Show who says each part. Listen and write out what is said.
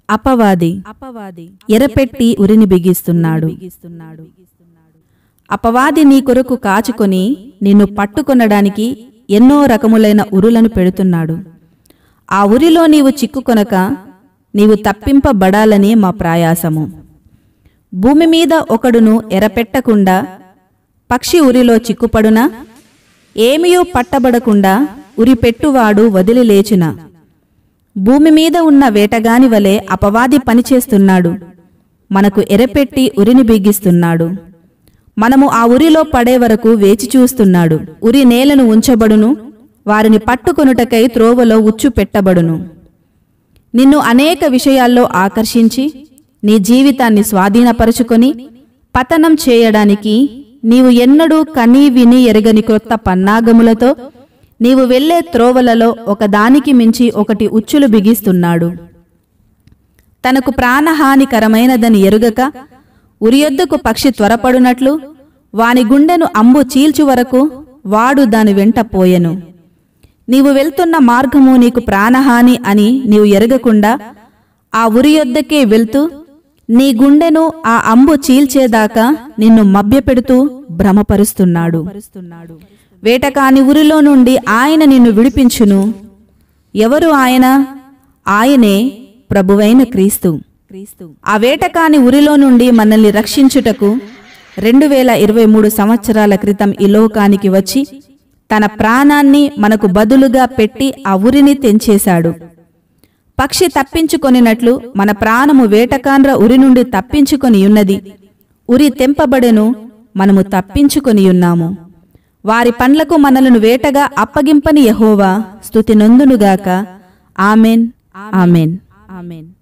Speaker 1: అపవాది
Speaker 2: అపవాది
Speaker 1: ఎరపెట్టి ఉరిని బిగిస్తున్నాడు
Speaker 2: బిగిస్తున్నాడు
Speaker 1: అపవాది నీ కొరకు కాచుకొని నిన్ను పట్టుకొనడానికి ఎన్నో రకములైన ఉరులను పెడుతున్నాడు ఆ ఉరిలో నీవు చిక్కుకొనక నీవు తప్పింపబడాలని మా ప్రయాసము భూమి మీద ఒకడును ఎరపెట్టకుండా పక్షి ఉరిలో చిక్కుపడునా ఏమియూ పట్టబడకుండా ఉరి పెట్టువాడు వదిలి లేచున భూమి మీద ఉన్న వేటగాని వలె అపవాది పనిచేస్తున్నాడు మనకు ఎరపెట్టి ఉరిని బిగిస్తున్నాడు మనము ఆ ఉరిలో పడే వరకు వేచి చూస్తున్నాడు ఉరి నేలను ఉంచబడును వారిని పట్టుకొనుటకై త్రోవలో ఉచ్చు పెట్టబడును నిన్ను అనేక విషయాల్లో ఆకర్షించి నీ జీవితాన్ని స్వాధీనపరుచుకొని పతనం చేయడానికి నీవు ఎన్నడూ కనీ విని ఎరగని క్రొత్త పన్నాగములతో నీవు వెళ్ళే త్రోవలలో ఒకదానికి మించి ఒకటి ఉచ్చులు బిగిస్తున్నాడు తనకు ప్రాణహానికరమైనదని ఎరుగక ఉరియొద్దకు పక్షి త్వరపడునట్లు వాని గుండెను అంబు చీల్చు వరకు వాడు దాని వెంట పోయెను నీవు వెళ్తున్న మార్గము నీకు ప్రాణహాని అని నీవు ఎరగకుండా ఆ ఉరియొద్దకే వెళ్తూ నీ గుండెను ఆ అంబు చీల్చేదాకా నిన్ను మభ్యపెడుతూ భ్రమపరుస్తున్నాడు
Speaker 2: పరుస్తున్నాడు
Speaker 1: వేటకాని ఉరిలో నుండి ఆయన నిన్ను విడిపించును ఎవరు ఆయన ఆయనే ప్రభువైన క్రీస్తు
Speaker 2: క్రీస్తు
Speaker 1: ఆ వేటకాని ఉరిలో నుండి మనల్ని రక్షించుటకు రెండు వేల ఇరవై మూడు సంవత్సరాల క్రితం ఈ లోకానికి వచ్చి తన ప్రాణాన్ని మనకు బదులుగా పెట్టి ఆ ఉరిని తెంచేశాడు పక్షి తప్పించుకొనినట్లు మన ప్రాణము వేటకాండ్ర ఉరి నుండి తప్పించుకొని ఉన్నది ఉరి తెంపబడెను మనము తప్పించుకొని ఉన్నాము వారి పండ్లకు మనలను వేటగా అప్పగింపని యహోవా స్తుతి నొందునుగాక ఆమెన్ ఆమెన్
Speaker 2: ఆమెన్